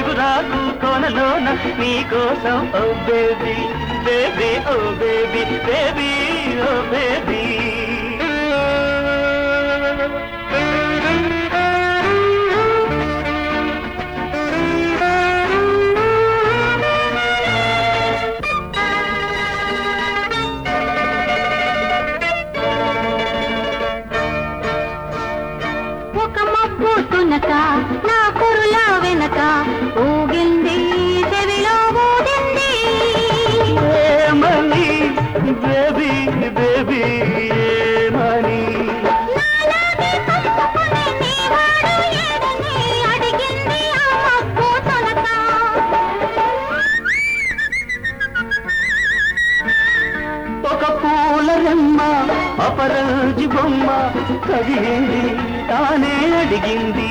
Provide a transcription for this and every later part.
చిగురాకు కోనలోన నీ కోసం oh baby baby oh baby baby oh baby ఒక మబ్బు తునక నా కురుల వెనక ఊగింది చెవిలో ఊదింది ఏమని బేబీ బేబీ ఏమని నాలాగే కలుపుకుని నీ వాడు ఏడని అడిగింది ఆ మబ్బు తునక ఒక పూల రెమ్మ అపరాజి బొమ్మ కదిలింది తానే అడిగింది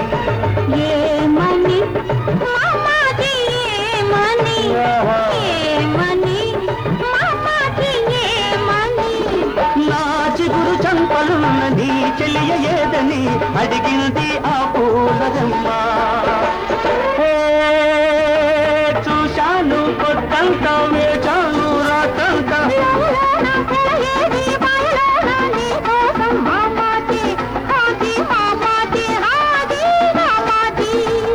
ఏమని మామాజీ ఏమని ఆహా. ఏమని మామాజీ ఏమని నా చిగురు చంపలున్న నీ చెలియ ఏదని అడిగింది ఆ పూల రెమ్మ హే, చూశాను కొత్తంత వేచాను రాతంత లోలోన కలయేది బయలోన నీ కోసం మామాజీ హాజీ మామాజీ హాజీ మామాజీ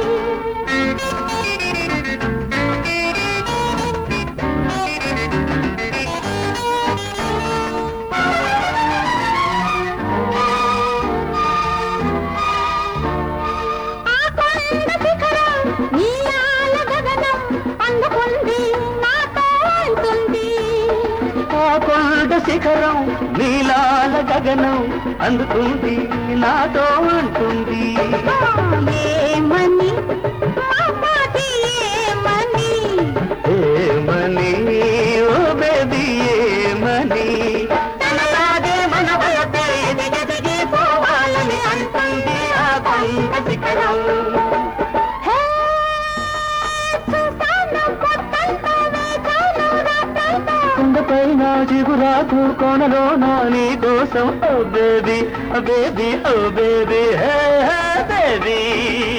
ఆ కొండ శిఖరం నీలాల గగనం అందుకుంది నాతో అంటుంది ఆ కొండ శిఖరం నీలాల గగనం అందుకుంది నాతో అంటుంది ఏమని మామాజీ ఏమని ఏమని ఓ బేబీ ఏమని తనలాగే మన వయసే ఎదిగి ఎదిగి పోవాలని అంటుంది ఆ కొండ శిఖరం హే చూసాను కొత్తంతో వేచాను రాత్రంతో కొండపైన చిగురాకు కోనలోన నీ కోసం oh baby oh baby oh baby hey hey baby